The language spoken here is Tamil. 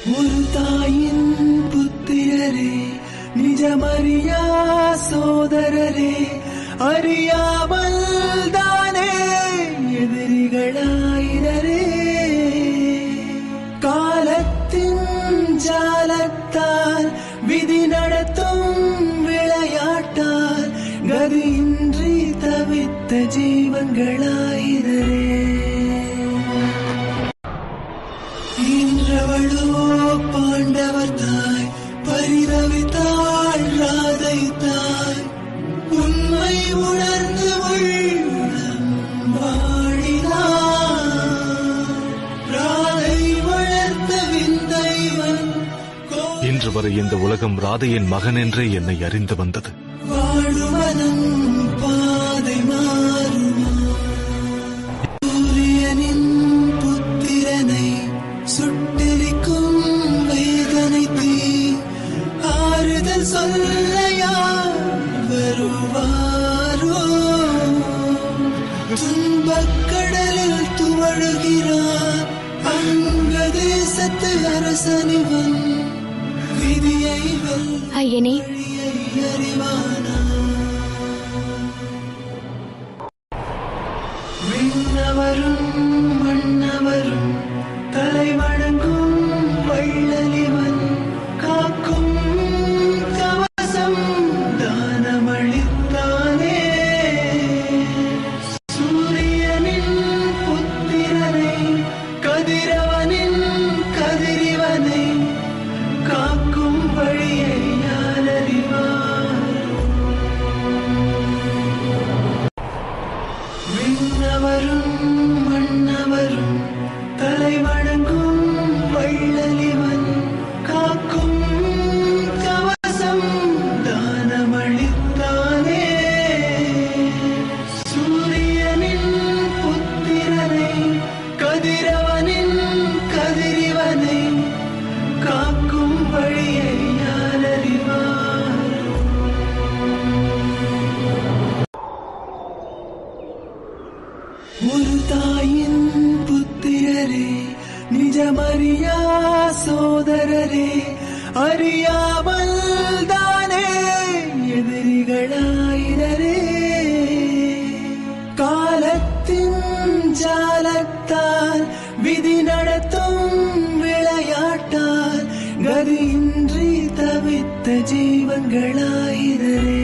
ஒரு தாயின் புத்திரரே நிஜமறியா சோதரரே அறியாமல் தானே எதிரிகளாயினரே காலத்தின் ஜாலத்தால் விதி நடத்தும் விளையாட்டால் கதியின்றி தவித்த ஜீவன்களாயினரே இன்றவளோ பாண்டவர் தாய் பரிதவித்தாள் ராதை தாய் உண்மை உணர்ந்து உள்ளம் வாழினார் ராதை வளர்த்த விந்தைவன் இன்று வரை இந்த உலகம் ராதையின் மகன் என்றே என்னை அறிந்து வந்தது வாழுவதம் பாதை மாறுமா சூரியனின் புத்திரனை சுட்டெரிக்கும் வேதனை தீ ஆறுதல் சொல்ல யார் வருவாரோ துன்பக்கடலில் துவழுகிறார் அங்க தேசத்து அரசனிவன் விதியை வெல்ல ஐயனே அறிவானா விண்ணவரும் மன்னவரும் தலை வணங்கும் வள்ளலிவன் காக்கும் கவசம் தானமளித்தானே சூரியனின் புத்திரனை கதிரவனின் கதிரிவனை காக்கும் வழியை யார் அறிவார் விண்ணவரும் மன்னவரும் தலை வணங்கும் வள்ளலிவன் காக்கும் கவசம் தானமளித்தானே சூரியனின் புத்திரனை கதிரவனின் கதிரிவனை காக்கும் வழியை யார் அறிவார் ஒரு தாயின் புத்திரரே நிஜமறியா சோதரரே அறியாமல் தானே எதிரிகளாயினரே காலத்தின் ஜாலத்தால் விதி நடத்தும் விளையாட்டால் கதியின்றி தவித்த ஜீவன்களாயினரே